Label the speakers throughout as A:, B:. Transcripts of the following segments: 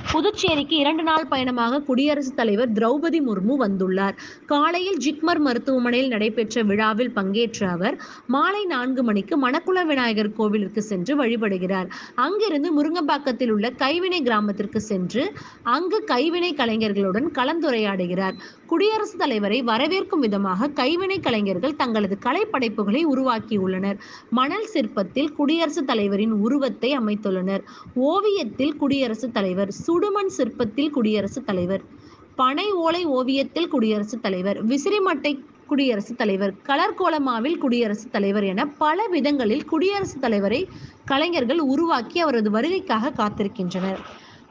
A: புதுச்சேரிக்கு இரண்டு நாள் பயணமாக குடியரசுத் தலைவர் திரௌபதி முர்மு வந்துள்ளார் காலையில் ஜிப்மர் மருத்துவமனையில் நடைபெற்ற விழாவில் பங்கேற்ற அவர் மாலை நான்கு மணிக்கு மணக்குள விநாயகர் கோவிலிற்கு சென்று வழிபடுகிறார் அங்கிருந்து முருங்கம்பாக்கத்தில் உள்ள கைவினை கிராமத்திற்கு சென்று அங்கு கைவினை கலைஞர்களுடன் கலந்துரையாடுகிறார் குடியரசுத் தலைவரை வரவேற்கும் விதமாக கைவினை கலைஞர்கள் தங்களது கலைப்படைப்புகளை உருவாக்கியுள்ளனர் மணல் சிற்பத்தில் குடியரசுத் தலைவரின் உருவத்தை அமைத்துள்ளனர் ஓவியத்தில் குடியரசுத் தலைவர் சுடுமண் சிற்பத்தில் குடியரசுத் தலைவர் பனை ஓலை ஓவியத்தில் குடியரசுத் தலைவர் விசிறிமட்டை குடியரசுத் தலைவர் கலர் கோலமாவில் குடியரசுத் தலைவர் என பல விதங்களில் குடியரசுத் தலைவரை கலைஞர்கள் உருவாக்கி அவரது வருகைக்காக காத்திருக்கின்றனர்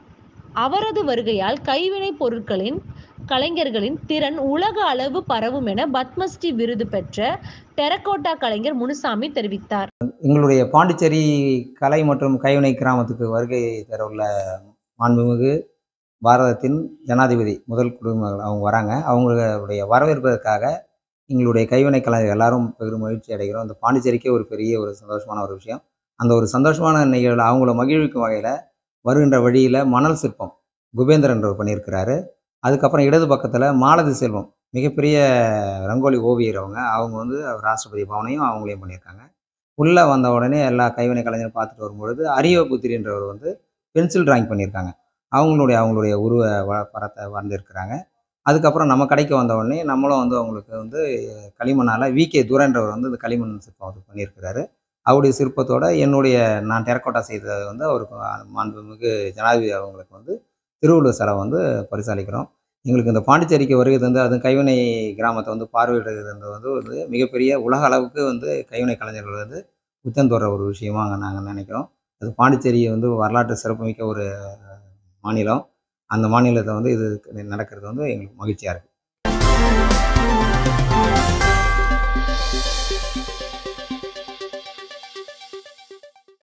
A: அவரது வருகையால் கைவினைப் பொருட்களின் கலைஞர்களின் திறன் உலக அளவு பரவும் என பத்மஸ்ரீ விருது பெற்ற டெரகோட்டா கலைஞர் முனுசாமி தெரிவித்தார்
B: எங்களுடைய பாண்டிச்சேரி கலை மற்றும் கைவினை கிராமத்துக்கு வருகை தர உள்ள மாண்புமிகு பாரதத்தின் ஜனாதிபதி முதல் குடிமகள் அவங்க வராங்க அவங்களுடைய வரவேற்பதற்காக எங்களுடைய கைவினை கலைஞர்கள் எல்லாரும் பெரும் மகிழ்ச்சி அடைகிறோம் இந்த பாண்டிச்சேரிக்கே ஒரு பெரிய ஒரு சந்தோஷமான ஒரு விஷயம் அந்த ஒரு சந்தோஷமான நிகழ்வு அவங்கள மகிழ்விக்கும் வகையில் வருகின்ற வழியில் மணல் சிற்பம் குபேந்திரன்றவர் பண்ணியிருக்கிறாரு அதுக்கப்புறம் இடது பக்கத்தில் மாலதி செல்வம் மிகப்பெரிய ரங்கோலி ஓவியர் அவங்க அவங்க வந்து ராஷ்டிரபதி பவனையும் அவங்களையும் பண்ணியிருக்காங்க உள்ளே வந்த உடனே எல்லா கைவினை கலைஞரும் பார்த்துட்டு வரும்பொழுது அரிய புத்திரின்றவர் வந்து பென்சில் டிராயிங் பண்ணியிருக்காங்க அவங்களுடைய அவங்களுடைய உருவ வ படத்தை வரைஞ்சிருக்கிறாங்க அதுக்கப்புறம் நம்ம கடைக்கு வந்த உடனே நம்மளும் வந்து அவங்களுக்கு வந்து களிமண்ணால் வி கே துரன்றவர் வந்து இந்த களிமண் சிற்பம் வந்து பண்ணியிருக்கிறாரு அவருடைய சிற்பத்தோட என்னுடைய நான் டெரக்கோட்டா செய்தது வந்து அவருக்கு மாண்புமிகு ஜனாதிபதி அவங்களுக்கு வந்து திருவள்ளுவர் சிலை வந்து பரிசாலிக்கிறோம் எங்களுக்கு இந்த பாண்டிச்சேரிக்கு வருகை தந்து அதுவும் கைவினை கிராமத்தை வந்து பார்வையிடுறது வந்து வந்து மிகப்பெரிய உலக அளவுக்கு வந்து கைவினை கலைஞர்கள் வந்து உச்சந்தோற ஒரு விஷயமா நாங்கள் நினைக்கிறோம் அது பாண்டிச்சேரி வந்து வரலாற்று சிறப்புமிக்க ஒரு மாநிலம் அந்த மாநிலத்தை வந்து இது நடக்கிறது வந்து எங்களுக்கு மகிழ்ச்சியாக இருக்குது